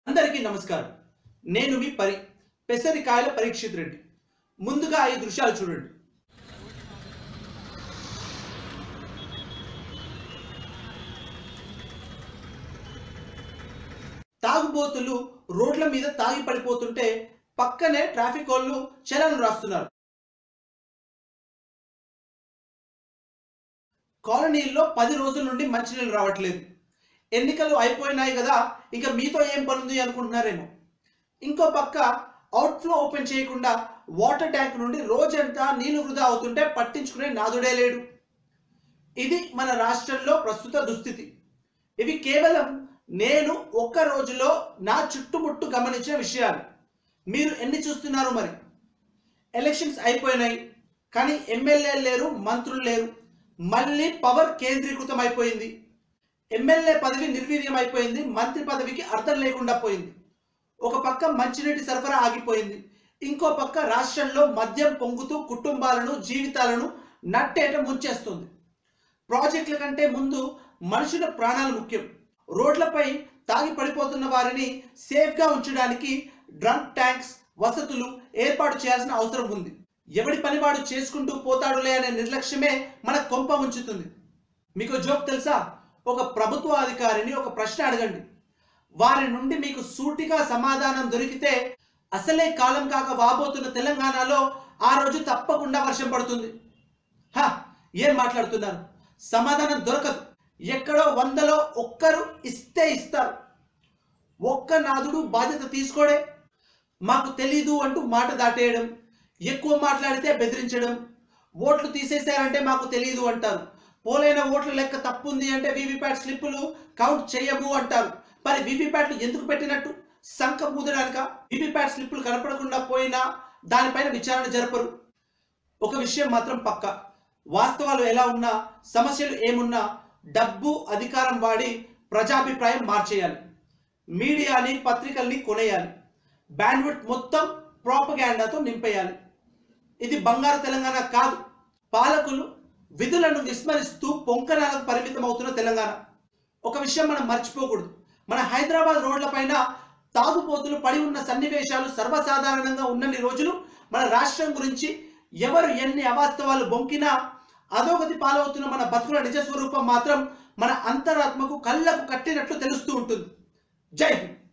అందరికీ నమస్కారం నేను మీ పరి పెసరికాయల పరీక్షిత్ రెడ్డి ముందుగా ఈ దృశ్యాలు చూడండి తాగుబోతులు రోడ్ల మీద తాగి పడిపోతుంటే పక్కనే ట్రాఫిక్ వాళ్ళు చలాన్ రాస్తున్నారు కాలనీల్లో పది రోజుల నుండి మంచినీళ్ళు రావట్లేదు ఎన్నికలు అయిపోయినాయి కదా ఇక మీతో ఏం పనుంది అనుకుంటున్నారేమో ఇంకో పక్క అవుట్ఫ్లో ఓపెన్ చేయకుండా వాటర్ ట్యాంక్ నుండి రోజంతా నీళ్లు వృధా అవుతుంటే పట్టించుకునే నాదుడే లేడు ఇది మన రాష్ట్రంలో ప్రస్తుత దుస్థితి ఇవి కేవలం నేను ఒక్క రోజులో నా చుట్టుముట్టు గమనించిన విషయాలు మీరు ఎన్ని చూస్తున్నారు మరి ఎలక్షన్స్ అయిపోయినాయి కానీ ఎమ్మెల్యేలు లేరు మంత్రులు లేరు మళ్ళీ పవర్ కేంద్రీకృతం అయిపోయింది ఎమ్మెల్యే పదవి నిర్వీర్యం అయిపోయింది మంత్రి పదవికి అర్థం లేకుండా పోయింది ఒక పక్క మంచినీటి సరఫరా ఆగిపోయింది ఇంకో పక్క రాష్ట్రంలో మద్యం పొంగుతూ కుటుంబాలను జీవితాలను నట్టేట ముంచేస్తుంది ప్రాజెక్టుల కంటే ముందు మనుషుల ప్రాణాలు ముఖ్యం రోడ్లపై తాగి పడిపోతున్న వారిని సేఫ్గా ఉంచడానికి డ్రంక్ ట్యాంక్స్ వసతులు ఏర్పాటు చేయాల్సిన అవసరం ఉంది ఎవడి పని వాడు చేసుకుంటూ పోతాడులే అనే నిర్లక్ష్యమే మన కొంప ఉంచుతుంది మీకు జోక్ తెలుసా ఒక ప్రభుత్వ అధికారిని ఒక ప్రశ్న అడగండి వారి నుండి మీకు సూటిగా సమాధానం దొరికితే అసలే కాలం కాక వాబోతున్న తెలంగాణలో ఆ రోజు తప్పకుండా వర్షం పడుతుంది హ ఏం మాట్లాడుతున్నారు సమాధానం దొరకదు ఎక్కడో వందలో ఒక్కరు ఇస్తే ఇస్తారు ఒక్క నాదుడు బాధ్యత తీసుకోడే మాకు తెలీదు అంటూ మాట దాటేయడం ఎక్కువ మాట్లాడితే బెదిరించడం ఓట్లు తీసేశారంటే మాకు తెలియదు అంటారు పోలైన ఓట్ల లెక్క తప్పుంది అంటే వీవీప్యాట్ స్లిప్పులు కౌంట్ చేయము అంటారు మరి వీవీప్యాట్లు ఎందుకు పెట్టినట్టు సంఖ పూదడానిక వీవీప్యాట్ స్లిప్పులు కనపడకుండా పోయినా దానిపైన విచారణ జరపరు ఒక విషయం మాత్రం పక్క వాస్తవాలు ఎలా ఉన్నా సమస్యలు ఏమున్నా డబ్బు అధికారం వాడి ప్రజాభిప్రాయం మార్చేయాలి మీడియాని పత్రికల్ని కొనేయాలి బ్యాండ్విడ్ మొత్తం ప్రాపగాండాతో నింపేయాలి ఇది బంగారు తెలంగాణ కాదు పాలకులు విధులను విస్మరిస్తూ పొంకనాలకు పరిమితం అవుతున్న తెలంగాణ ఒక విషయం మనం మర్చిపోకూడదు మన హైదరాబాద్ రోడ్లపైన తాగుపోతులు పడి ఉన్న సన్నివేశాలు సర్వసాధారణంగా ఉన్నన్ని రోజులు మన రాష్ట్రం గురించి ఎవరు ఎన్ని అవాస్తవాలు బొంకినా అధోగతి పాలవుతున్న మన బతుకుల నిజ స్వరూపం మాత్రం మన అంతరాత్మకు కళ్ళకు కట్టినట్లు తెలుస్తూ ఉంటుంది జై హింద్